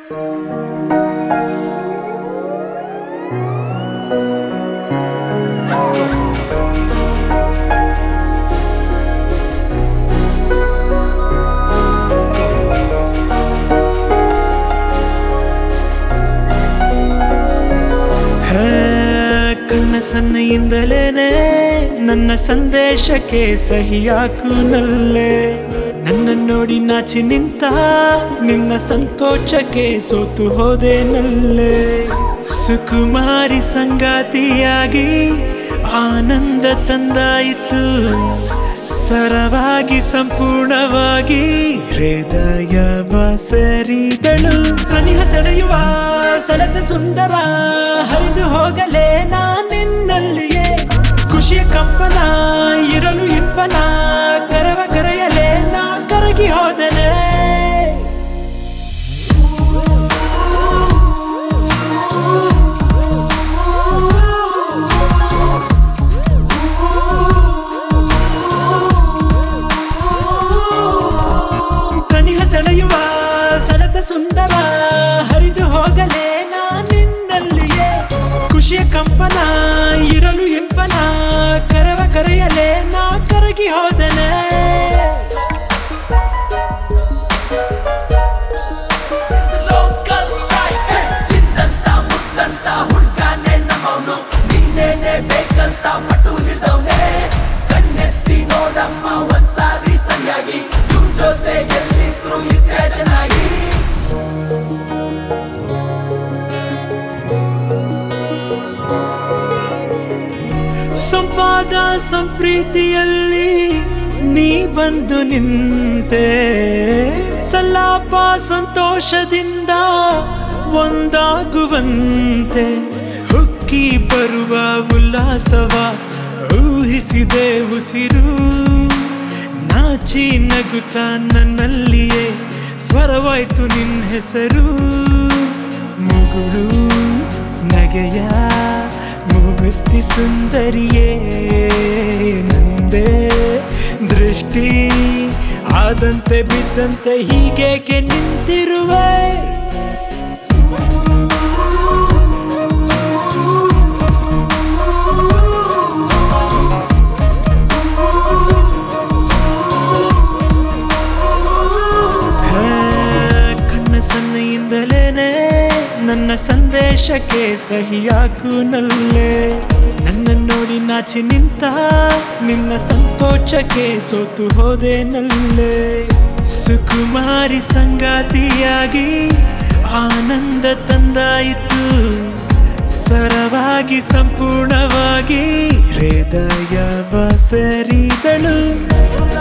ಹೇ, ಕಣ್ಣ ಸನ್ನೆಯಿಂದಲೇನೆ ನನ್ನ ಸಂದೇಶಕ್ಕೆ ಸಹಿಯಾಕು ನಲ್ಲೆ ನನ್ನ ನೋಡಿ ನಾಚಿ ನಿಂತ ನಿನ್ನ ಸಂಕೋಚಕ್ಕೆ ಸೋತು ಹೋದೆ ನಲ್ಲೆ ಸುಕುಮಾರಿ ಸಂಗಾತಿಯಾಗಿ ಆನಂದ ತಂದಾಯಿತು ಸರವಾಗಿ ಸಂಪೂರ್ಣವಾಗಿ ಹೃದಯ ಬಸರಿದಳು ಸನಿಹ ಸೆಳೆಯುವ ಸೆಳೆದ ಸುಂದರ ಹರಿದು ಹೋಗಲೇ ನಾನಿನ್ನಲ್ಲಿಯೇ ಖುಷಿಯ ಕಂಪನ ಇರಲು ಇಂಪನ ಕರವ ಕರೆಯಲೇ ನಾ ಕರಗಿ ಹೋದನೆ ಸನಿಹ ಸೆಳೆಯುವ ಸೆಳೆದ ಸುಂದರ ಹರಿದು ಹೋಗಲೇ ನಾನಿನ್ನಲ್ಲಿಯೇ ಖುಷಿಯ ಕಂಪನ ಇರಲು ಇಂಪನ ಕರವ ಕರೆಯಲೇ ನಾ ಕರಗಿ ಹೋದನೆ ಲೋಕಲ್ ಸ್ಟ್ರೈಕ್ ಚಿಂದಂತ ಮುತ್ತಂತ ಹುಡ್ಗಾನೆ ನಮ್ಮವನು ನೀನೇನೆ ಬೇಕಂತ ಮಟು ಹಿಡ್ದವ್ನೆ ಕಣ್ಣೆತ್ತಿ ನೋಡಮ್ಮ ಒಂದ್ಸಾರಿ ಸರಿಯಾಗಿ ಇವ್ನ್ ಜೊತೆ ಎಲ್ಲಿದ್ರು ಇದ್ರೆ ಚೆನ್ನಾಗಿ ಸಂವಾದ ಸಂಪ್ರೀತಿಯಲ್ಲಿ ನೀ ಬಂದು ನಿಂತೆ ಸಲಾಪ ಸಂತೋಷದಿಂದ ಒಂದಾಗುವಂತೆ ಹುಕ್ಕಿ ಬರುವ ಉಲ್ಲಾಸವ ಊಹಿಸಿದೆ ಉಸಿರು ನಾಚಿ ನಗುತ್ತ ನನ್ನಲ್ಲಿಯೇ ಸ್ವರವಾಯ್ತು ನಿನ್ನ ಹೆಸರು ಮುಗುಳು ನಗೆಯ ಮುಗುತ್ತಿ ಸುಂದರಿಯೇ ನಂದೇ ದೃಷ್ಟಿ ಆದಂತೆ ಬಿದ್ದಂತೆ ಹೀಗೇಕೆ ನಿಂತಿರುವೆ ಹೇ, ಕಣ್ಣ ಸನ್ನೆಯಿಂದಲೇನೆ ನನ್ನ ಸಂದೇಶಕ್ಕೆ ಸಹಿಯಾಕು ನಲ್ಲೆ ನನ್ನ ನೋಡಿ ನಾಚಿ ನಿಂತ ನಿನ್ನ ಸಂಕೋಚಕ್ಕೆ ಸೋತು ಹೋದೆ ನಲ್ಲೆ ಸುಕುಮಾರಿ ಸಂಗಾತಿಯಾಗಿ ಆನಂದ ತಂದಾಯಿತು ಸರವಾಗಿ ಸಂಪೂರ್ಣವಾಗಿ ಹೃದಯ ಬಸರಿದಳು